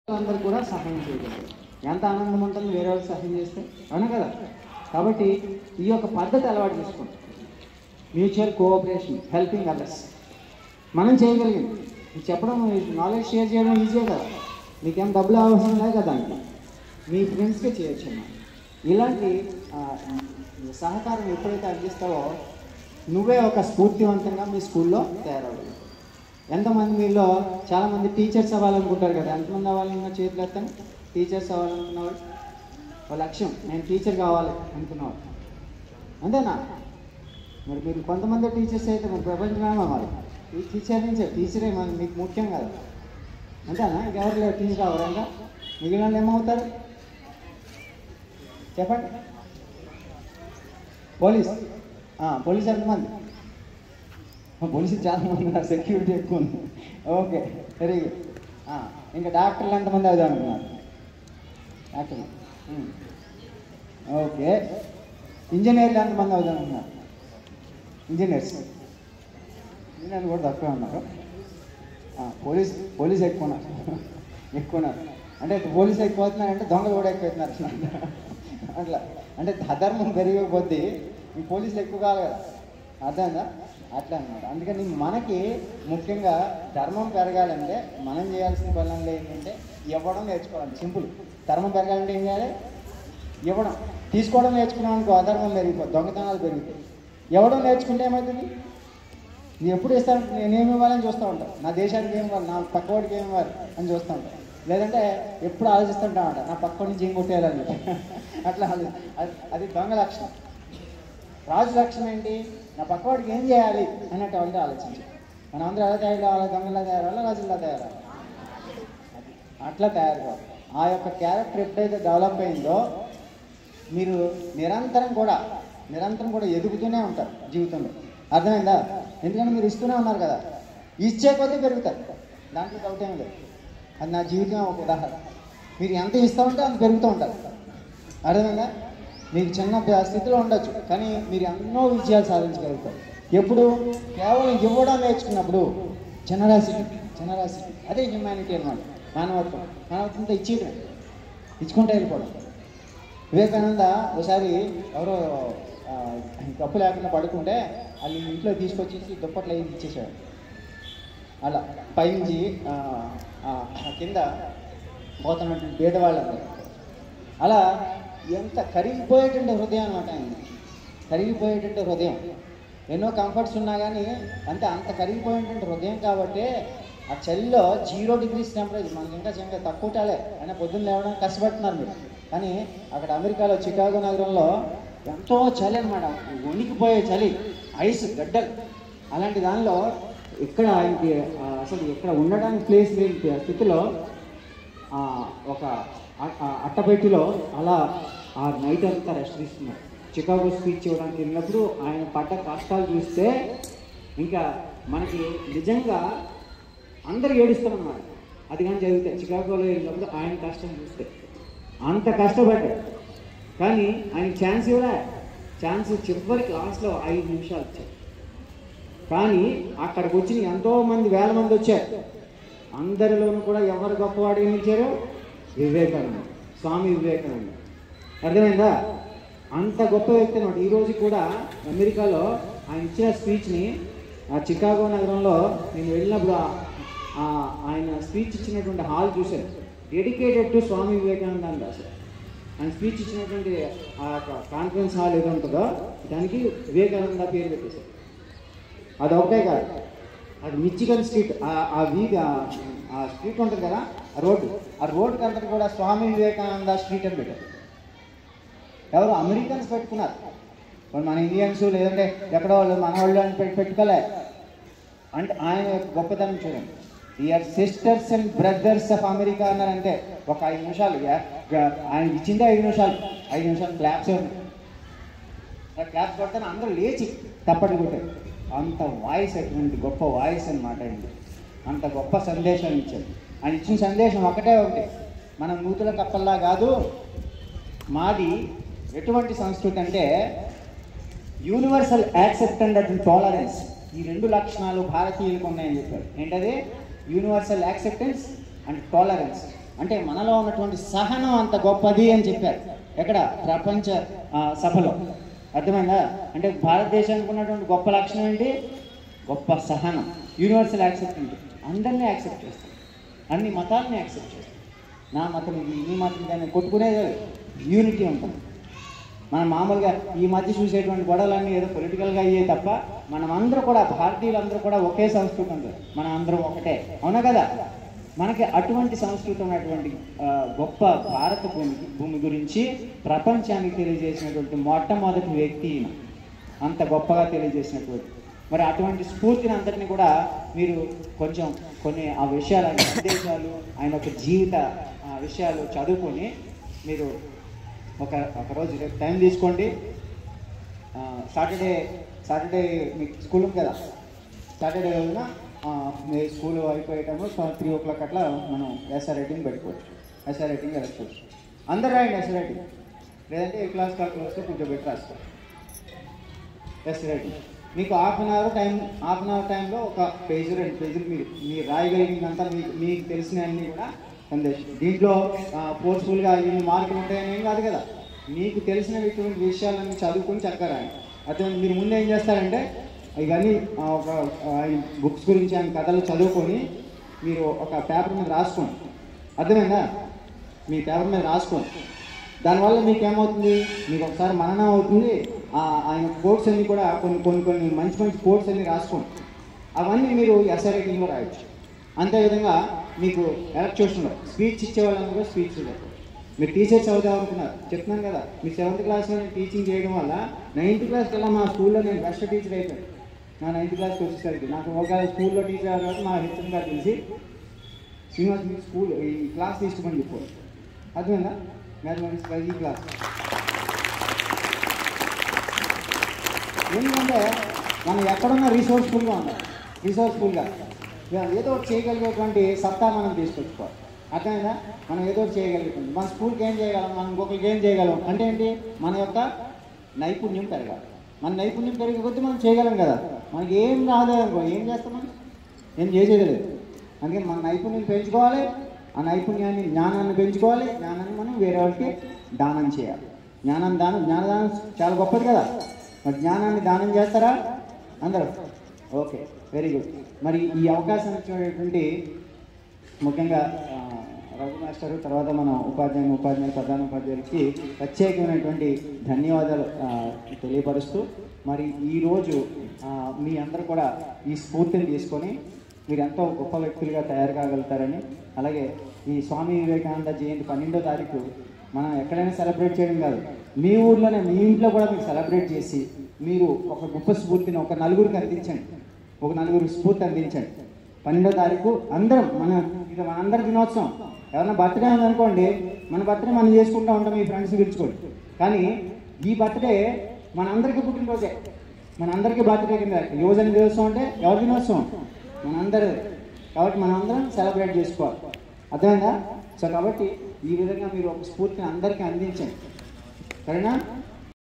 అందరూ కూడా సహాయం చేయగలరు ఎంత ఆనందం ఉంటుంది వేరే వాళ్ళకి సహాయం చేస్తే అవును కదా కాబట్టి ఈ యొక్క పద్ధతి అలవాటు చేసుకోండి మ్యూచువల్ కోఆపరేషన్ హెల్పింగ్ అదర్స్ మనం చేయగలిగింది ఇది చెప్పడం నాలెడ్జ్ షేర్ చేయడం ఈజీ కదా మీకేం డబ్బులు అవసరం లేదు కదా దానికి మీ ఫ్రెండ్స్కే చేయొచ్చు అన్నమాట ఇలాంటి ఆ, సహకారం ఎప్పుడైతే అందిస్తావో నువ్వే ఒక స్ఫూర్తివంతంగా మీ స్కూల్లో తయారవ్వాలి ఎంతమంది మీలో చాలామంది టీచర్స్ అవ్వాలనుకుంటారు కదా ఎంతమంది అవ్వాలన్న చేతులు ఎత్తాను టీచర్స్ అవ్వాలనుకున్నవాడు వాళ్ళ లక్ష్యం నేను టీచర్ కావాలి అనుకున్నవాడు అంతేనా మరి మీరు కొంతమంది టీచర్స్ అయితే మరి ప్రపంచమే అవ్వాలి ఈ టీచర్ నుంచే టీచరే మన మీకు ముఖ్యం కదా అంతేనా ఇంకెవరు లేరు టీచర్ కావాలి ఇంకా మిగిలిన వాళ్ళు ఏమవుతారు చెప్పండి పోలీస్ ఆ, పోలీస్ ఎంతమంది పోలీసులు చాలా మంది ఉన్నారు సెక్యూరిటీ ఎక్కువ ఉంది ఓకే వెరీ గుడ్ ఇంకా డాక్టర్లు ఎంతమంది అవుదాం అనుకున్నారు డాక్టర్లు ఉమ్. ఓకే ఇంజనీర్లు ఎంతమంది అవుదాం అనుకున్నారు ఇంజనీర్స్ ఇంజనీర్లు కూడా తక్కువ ఉన్నారు ఆ, పోలీస్ పోలీస్ ఎక్కువ ఉన్నారు ఎక్కువ ఉన్నారు అంటే పోలీస్ ఎక్కువ అవుతున్నారంటే దొంగలు కూడా ఎక్కువ అవుతున్నారు అట్లా అంటే అధర్మం పెరిగిపోద్ది ఈ పోలీసులు ఎక్కువ కావాలి కదా అర్థమైందా అట్లా అనమాట అందుకని మనకి ముఖ్యంగా ధర్మం పెరగాలంటే మనం చేయాల్సిన పనులు ఏంటంటే ఇవ్వడం నేర్చుకోవాలి సింపుల్ ధర్మం పెరగాలంటే ఏం చేయాలి ఇవ్వడం తీసుకోవడం నేర్చుకున్నాం అనుకో అధర్మం పెరిగిపోతుంది దొంగతనాలు పెరుగుతాయి ఇవ్వడం నేర్చుకుంటే ఏమవుతుంది నేను ఎప్పుడు ఇస్తాను నేనేమి ఇవ్వాలని చూస్తూ ఉంటాను నా దేశానికి ఏం ఇవ్వాలి నా పక్కవాడికి ఏం ఇవ్వాలి అని చూస్తూ ఉంటాను లేదంటే ఎప్పుడు ఆలోచిస్తుంటా ఉంటా నా పక్క నుంచి ఏం కొట్టేయాలని అట్లా ఆలో- అది- అది దొంగ లక్షణం రాజు లక్షణం ఏంటి నా పక్కవాడికి ఏం చేయాలి అన్నటువంటి ఆలోచించి మనం అందరూ ఎలా తయారు కావాలి దొంగలా తయారవ్వాలి రాజులా తయారవ్వాలి అట్లా తయారు కావాలి ఆ యొక్క క్యారెక్టర్ ఎప్పుడైతే డెవలప్ అయిందో మీరు నిరంతరం కూడా నిరంతరం కూడా ఎదుగుతూనే ఉంటారు జీవితంలో అర్థమైందా ఎందుకంటే మీరు ఇస్తూనే ఉన్నారు కదా ఇచ్చే కొద్దీ పెరుగుతారు దాంట్లో డౌట్ ఏం లేదు అది నా జీవితం ఒక ఉదాహరణ మీరు ఎంత ఇస్తూ ఉంటే అంత పెరుగుతూ ఉంటారు అర్థమైందా మీకు చిన్న ప- స్థితిలో ఉండొచ్చు కానీ మీరు ఎన్నో విజయాలు సాధించగలుగుతారు ఎప్పుడు కేవలం ఇవ్వడం నేర్చుకున్నప్పుడు జనరాసిటీ జనరాసిటీ అదే హ్యుమానిటీ అన్నమాట మానవత్వం మానవత్వంతో ఇచ్చేయడం ఇచ్చుకుంటే వెళ్ళిపోవడం వివేకానంద ఒకసారి ఎవరో ఆ, తప్పు లేకుండా పడుకుంటే వాళ్ళు ఇంట్లో తీసుకొచ్చేసి దుప్పట్లు అయ్యి ఇచ్చేసాడు అలా పైనుంచి ఆ, ఆ, కింద పోతున్నటువంటి పేదవాళ్ళందరూ అలా ఎంత కరిగిపోయేటువంటి హృదయం అనమాట ఆయన కరిగిపోయేటువంటి హృదయం ఎన్నో కంఫర్ట్స్ ఉన్నా కానీ అంతే అంత కరిగిపోయేటువంటి హృదయం కాబట్టి ఆ చలిలో జీరో డిగ్రీస్ టెంపరేచర్ మనకి ఇంకా ఇంకా తక్కువ టాలే అయినా పొద్దున్న లేవడానికి కష్టపడుతున్నారు మీరు కానీ అక్కడ అమెరికాలో చికాగో నగరంలో ఎంతో చలి అనమాట వణికిపోయే చలి ఐస్ గడ్డలు అలాంటి దానిలో ఇక్కడ ఆయనకి ఆ, అసలు ఇక్కడ ఉండడానికి ప్లేస్ లేని స్థితిలో ఆ, ఒక అ- ఆ అట్టపెట్టిలో అలా ఆ నైట్ అంతా రెస్ట్ తీసుకున్నారు చికాగో స్పీచ్ ఇవ్వడానికి వెళ్ళినప్పుడు ఆయన పడ్డ కష్టాలు చూస్తే ఇంకా మనకి నిజంగా అందరూ ఏడుస్తామన్నమాట అది కానీ చదివితే చికాగోలో వెళ్ళినప్పుడు ఆయన కష్టం చూస్తే అంత కష్టపడ్డాడు కానీ ఆయన ఛాన్స్ ఇవ్వలే ఛాన్స్ చివరికి లాస్ట్లో ఐదు నిమిషాలు ఇచ్చారు కానీ అక్కడికి వచ్చిన ఎంతో మంది వేల మంది వచ్చారు అందరిలోనూ కూడా ఎవరు గొప్పవాడు నిలిచారు వివేకానంద స్వామి వివేకానంద అర్థమైందా అంత గొప్ప వ్యక్తి అనమాట ఈ రోజు కూడా అమెరికాలో ఆయన ఇచ్చిన స్పీచ్ని ఆ చికాగో నగరంలో నేను వెళ్ళినప్పుడు ఆ- ఆ ఆయన స్పీచ్ ఇచ్చినటువంటి హాల్ చూశాను డెడికేటెడ్ టు స్వామి వివేకానంద అని రాశారు ఆయన స్పీచ్ ఇచ్చినటువంటి ఆ కాన్ఫరెన్స్ హాల్ ఏదో ఉంటుందో దానికి వివేకానంద పేరు పెట్టేశారు అది ఒకటే కాదు అది మిచ్చిగన్ స్ట్రీట్ ఆ- ఆ వీధి ఆ- ఆ స్ట్రీట్ ఉంటుంది కదా ఆ రోడ్డు ఆ రోడ్డుకి అంతటి కూడా స్వామి వివేకానంద స్ట్రీట్ అని పెట్టారు ఎవరు అమెరికన్స్ పెట్టుకున్నారు వాళ్ళు మన ఇండియన్స్ లేదంటే ఎక్కడో వాళ్ళు మన వాళ్ళు అని పెట్టి పెట్టుకోలే అంటే ఆయన యొక్క గొప్పతనం చూడండి ఇయర్ sisters and brothers of America అన్నారంటే ఒక ఐదు నిమిషాలు యా- గా- ఆయన ఇచ్చిందే ఐదు నిమిషాలు ఐదు నిమిషాలు క్లాప్స్ క్లాప్స్ కొడితే అందరూ లేచి తప్పటి కొట్టారు అంత వాయిస్ అటువంటి గొప్ప వాయిస్ అనమాట అండి అంత గొప్ప సందేశం ఇచ్చారు ఆయన ఇచ్చిన సందేశం ఒకటే ఒకటి మనం నూతుల కప్పల్లా కాదు మాది ఎటువంటి సంస్కృతి అంటే యూనివర్సల్ యాక్సెప్టెంట్ అండ్ టాలరెన్స్ ఈ రెండు లక్షణాలు భారతీయులకు ఉన్నాయని చెప్పారు ఏంటది యూనివర్సల్ యాక్సెప్టెన్స్ అండ్ టాలరెన్స్ అంటే మనలో ఉన్నటువంటి సహనం అంత గొప్పది అని చెప్పారు ఎక్కడ ప్రపంచ ఆ, సభలో అర్థమైందా అంటే భారతదేశానికి ఉన్నటువంటి గొప్ప లక్షణం ఏంటి గొప్ప సహనం యూనివర్సల్ యాక్సెప్టెంట్ అందరినీ యాక్సెప్ట్ చేస్తాం అన్ని మతాలని యాక్సెప్ట్ చేస్తాం నా మతం ఇది నీ మతం కానీ కొట్టుకునేది యూనిటీ ఉంటుంది మనం మామూలుగా ఈ మధ్య చూసేటువంటి గొడవలన్నీ ఏదో పొలిటికల్గా అయ్యే తప్ప మనం అందరూ కూడా భారతీయులందరూ కూడా ఒకే సంస్కృతి ఉంది మనం అందరం ఒకటే అవునా కదా మనకి అటువంటి సంస్కృతి ఉన్నటువంటి ఆ, గొప్ప భారత భూమి భూమి గురించి ప్రపంచానికి తెలియజేసినటువంటి మొట్టమొదటి వ్యక్తి ఈయన అంత గొప్పగా తెలియజేసినటువంటి మరి అటువంటి స్ఫూర్తిని అంతటిని కూడా మీరు కొంచెం కొన్ని ఆ విషయాలు ఆయన సందేశాలు ఆయన ఒక జీవిత ఆ, విషయాలు చదువుకొని మీరు ఒక ఒక రోజు రేపు టైం తీసుకోండి ఆ, సాటర్డే సాటర్డే మీకు స్కూల్ ఉంది కదా సాటర్డే రోజున ఆ, మీ స్కూల్ అయిపోయేటప్పుడు త్రీ ఓ క్లాక్ అట్లా మనం ఎస్ఆర్ రైటింగ్ పెట్టుకోవచ్చు ఎస్ఆర్ రైటింగ్ వెళ్ళచ్చు అందరు రాయండి ఎస్ఆర్ రైటింగ్ లేదంటే ఏ క్లాస్ కాల్ క్లాస్లో కొంచెం పెట్టి రాస్తారు ఎస్ఆర్ రైటింగ్ మీకు half an hour time half an hour టైంలో ఒక పేజ్ రెండు పేజీలు మీరు మీరు రాయగలిగినంత మీకు మీకు తెలిసినవన్నీ కూడా సందేశం దీంట్లో ఫోర్స్ఫుల్గా ఇన్ని మార్కులు ఉంటాయని ఏం కాదు కదా మీకు తెలిసినటువంటి విషయాలన్నీ చదువుకొని చక్కగా రాయండి అయితే మీరు ముందు ఏం చేస్తారంటే ఇవన్నీ ఆ, ఒక బుక్స్ గురించి ఆయన కథలు చదువుకొని మీరు ఒక పేపర్ మీద రాసుకోండి అర్థమైందా మీ పేపర్ మీద రాసుకోండి దానివల్ల మీకు ఏమవుతుంది మీకు ఒకసారి మననం అవుతుంది ఆ, ఆయన కోర్స్ అన్ని కూడా కొన్ని కొన్ని కొన్ని మంచి మంచి కోర్స్ అన్ని రాసుకోండి అవన్నీ మీరు ఎస్ఐ రైటింగ్లో రాయొచ్చు అంతేవిధంగా మీకు ఎలక్ట్యూషన్లో స్పీచ్ ఇచ్చే వాళ్ళని కూడా స్పీచ్ మీరు టీచర్స్ అవుదాం అనుకున్నారు చెప్తున్నాను కదా మీ సెవెంత్ క్లాస్లో నేను టీచింగ్ చేయడం వల్ల నైన్త్ క్లాస్ కల్లా మా స్కూల్లో నేను బెస్ట్ టీచర్ అయిపోయాను నా నైన్త్ క్లాస్కి వచ్చేసరికి నాకు ఒక స్కూల్లో టీచర్ అయ్యారు కాబట్టి మా హెచ్ఎం గారు తెలిసి శ్రీనివాస్ మీకు స్కూల్ ఈ క్లాస్ తీసుకోమని చెప్పారు అర్థమైందా మ్యాథమెటిక్స్ బై ఈ క్లాస్ ఎందుకంటే మనం ఎక్కడున్నా రీసోర్స్ఫుల్గా ఉండాలి రీసోర్స్ఫుల్గా ఏదో ఒకటి చేయగలిగేటువంటి సత్తా మనం తీసుకొచ్చుకోవాలి అర్థమైందా మనం ఏదో ఒకటి చేయగలుగుతుంది మన స్కూల్కి ఏం చేయగలం మనం ఇంకొకరికి ఏం చేయగలం అంటే ఏంటి మన యొక్క నైపుణ్యం పెరగాలి మన నైపుణ్యం పెరిగే కొద్దీ మనం చేయగలం కదా మనకి ఏం రాదు అనుకో ఏం చేస్తాం మనం ఏం చేసేది లేదు అందుకని మన నైపుణ్యం పెంచుకోవాలి ఆ నైపుణ్యాన్ని జ్ఞానాన్ని పెంచుకోవాలి జ్ఞానాన్ని మనం వేరే వాళ్ళకి దానం చేయాలి జ్ఞానం దానం జ్ఞానదానం చాలా గొప్పది కదా మరి జ్ఞానాన్ని దానం చేస్తారా అందరూ ఓకే వెరీ గుడ్ మరి ఈ అవకాశం ఇచ్చినటువంటి ముఖ్యంగా ఆ, రఘు మాస్టర్ తర్వాత మన ఉపాధ్యాయుని ఉపాధ్యాయులు ప్రధాన ఉపాధ్యాయులకి ప్రత్యేకమైనటువంటి ధన్యవాదాలు ఆ, తెలియపరుస్తూ మరి ఈరోజు ఆ, మీ అందరూ కూడా ఈ స్ఫూర్తిని తీసుకొని మీరు ఎంతో గొప్ప వ్యక్తులుగా తయారు కాగలుగుతారని అలాగే ఈ స్వామి వివేకానంద జయంతి పన్నెండో తారీఖు మనం ఎక్కడైనా సెలబ్రేట్ చేయడం కాదు మీ ఊర్లోనే మీ ఇంట్లో కూడా మీరు సెలబ్రేట్ చేసి మీరు ఒక గొప్ప స్ఫూర్తిని ఒక నలుగురికి అందించండి ఒక నలుగురు స్ఫూర్తి అందించండి పన్నెండో తారీఖు అందరం మన ఇది మనందరి దినోత్సవం ఎవరైనా బర్త్డే ఉందనుకోండి మన బర్త్డే మనం చేసుకుంటూ ఉంటాం మీ ఫ్రెండ్స్ పిలుచుకోండి కానీ ఈ బర్త్డే మనందరికీ పుట్టినరోజే మనందరికీ బర్త్డే కింద యువజన దినోత్సవం అంటే ఎవరి దినోత్సవం మనందరూ కాబట్టి మనందరం సెలబ్రేట్ చేసుకోవాలి అర్థమైందా సో కాబట్టి ఈ విధంగా మీరు ఒక స్ఫూర్తిని అందరికీ అందించండి సరేనా